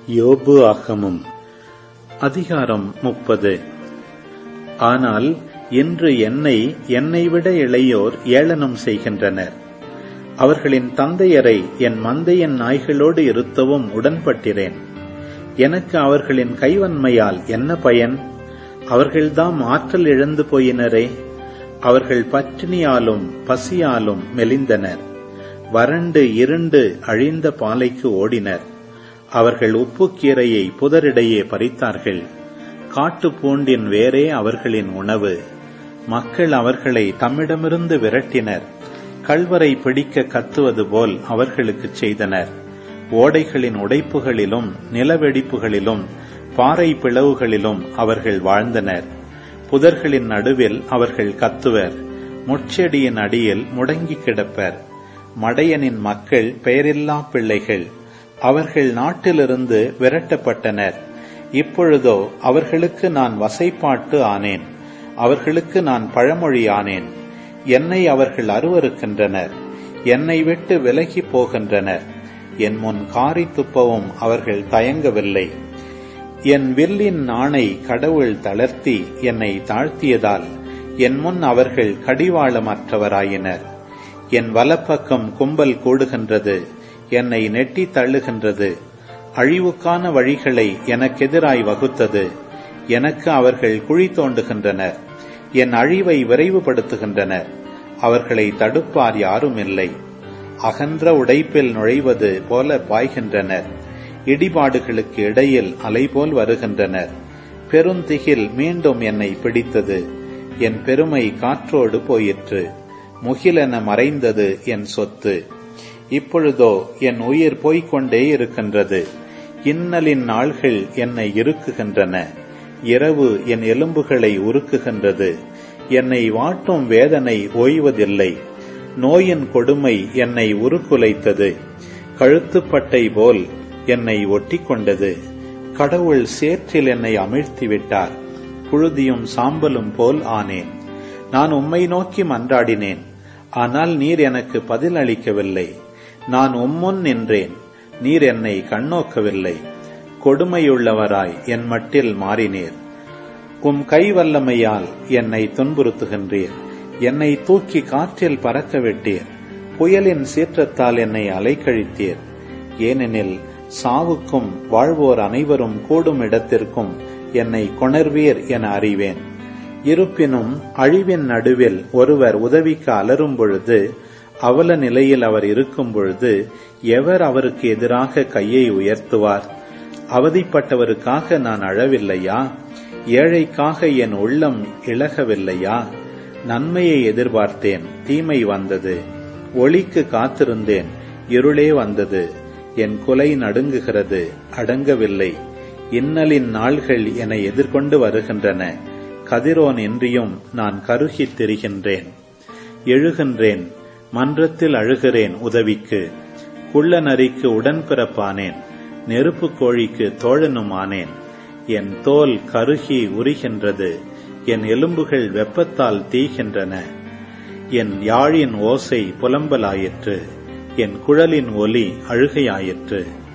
யோபு ஆகமம் அதிகாரம் முப்பது ஆனால் இன்று என்னை என்னை விட இளையோர் ஏளனம் செய்கின்றனர் அவர்களின் தந்தையரை என் மந்தையின் நாய்களோடு இருத்தவும் உடன்பட்டிறேன் எனக்கு அவர்களின் கைவன்மையால் என்ன பயன் அவர்கள்தாம் ஆற்றல் இழந்து போயினரே அவர்கள் பட்டினியாலும் பசியாலும் மெலிந்தனர் வறண்டு இருண்டு அழிந்த பாலைக்கு ஓடினர் அவர்கள் உப்புக்கீரையை புதரிடையே பறித்தார்கள் காட்டு பூண்டின் வேரே அவர்களின் உணவு மக்கள் அவர்களை தம்மிடமிருந்து விரட்டினர் கல்வரை பிடிக்க கத்துவது போல் அவர்களுக்குச் செய்தனர் ஓடைகளின் உடைப்புகளிலும் நிலவெடிப்புகளிலும் பாறை பிளவுகளிலும் அவர்கள் வாழ்ந்தனர் புதர்களின் நடுவில் அவர்கள் கத்துவர் முட்செடியின் அடியில் முடங்கி கிடப்பர் மடையனின் மக்கள் பெயரில்லா பிள்ளைகள் அவர்கள் நாட்டிலிருந்து விரட்டப்பட்டனர் இப்பொழுதோ அவர்களுக்கு நான் வசைப்பாட்டு ஆனேன் அவர்களுக்கு நான் பழமொழி ஆனேன் என்னை அவர்கள் அருவருக்கின்றனர் என்னை விட்டு விலகி போகின்றனர் என் முன் காரி துப்பவும் அவர்கள் தயங்கவில்லை என் வில்லின் நாணை கடவுள் தளர்த்தி என்னை தாழ்த்தியதால் என் முன் அவர்கள் கடிவாளமற்றவராயினர் என் வலப்பக்கம் கும்பல் கூடுகின்றது என்னை நெட்டி தள்ளுகின்றது அழிவுக்கான வழிகளை எனக்கெதிராய் வகுத்தது எனக்கு அவர்கள் குழி தோண்டுகின்றனர் என் அழிவை விரைவுபடுத்துகின்றனர் அவர்களை தடுப்பார் யாரும் இல்லை அகன்ற உடைப்பில் நுழைவது போல பாய்கின்றனர் இடிபாடுகளுக்கு இடையில் அலைபோல் வருகின்றனர் பெருந்திகில் மீண்டும் என்னை பிடித்தது என் பெருமை காற்றோடு போயிற்று முகிலென மறைந்தது என் சொத்து இப்பொழுதோ என் உயிர் போய்கொண்டே இருக்கின்றது இன்னலின் நாள்கள் என்னை இறுக்குகின்றன இரவு என் எலும்புகளை உருக்குகின்றது என்னை வாட்டும் வேதனை ஓய்வதில்லை நோயின் கொடுமை என்னை உருக்குலைத்தது கழுத்துப்பட்டை போல் என்னை ஒட்டி கொண்டது கடவுள் சேற்றில் என்னை அமிழ்த்திவிட்டார் புழுதியும் சாம்பலும் போல் ஆனேன் நான் உம்மை நோக்கி மன்றாடினேன் ஆனால் நீர் எனக்கு பதில் அளிக்கவில்லை நான் உம்முன் நின்றேன் நீர் என்னை கண்ணோக்கவில்லை கொடுமையுள்ளவராய் என் மட்டில் மாறினீர் உம் கை வல்லமையால் என்னை துன்புறுத்துகின்றீர் என்னை தூக்கி காற்றில் பறக்க விட்டீர் புயலின் சீற்றத்தால் என்னை அலைக்கழித்தீர் ஏனெனில் சாவுக்கும் வாழ்வோர் அனைவரும் கூடும் இடத்திற்கும் என்னை கொணர்வீர் என அறிவேன் இருப்பினும் அழிவின் நடுவில் ஒருவர் உதவிக்கு அலரும் பொழுது அவல நிலையில் அவர் இருக்கும் பொழுது எவர் அவருக்கு எதிராக கையை உயர்த்துவார் அவதிப்பட்டவருக்காக நான் அழவில்லையா ஏழைக்காக என் உள்ளம் இழகவில்லையா நன்மையை எதிர்பார்த்தேன் தீமை வந்தது ஒளிக்கு காத்திருந்தேன் இருளே வந்தது என் குலை நடுங்குகிறது அடங்கவில்லை இன்னலின் நாள்கள் என எதிர்கொண்டு வருகின்றன கதிரோன் இன்றியும் நான் கருகித் திரிகின்றேன் எழுகின்றேன் மன்றத்தில் அழுகிறேன் உதவிக்கு குள்ள நரிக்கு உடன்பிறப்பானேன் நெருப்பு கோழிக்கு தோழனும் ஆனேன் என் தோல் கருகி உரிகின்றது என் எலும்புகள் வெப்பத்தால் தீகின்றன என் யாழின் ஓசை புலம்பலாயிற்று என் குழலின் ஒலி அழுகையாயிற்று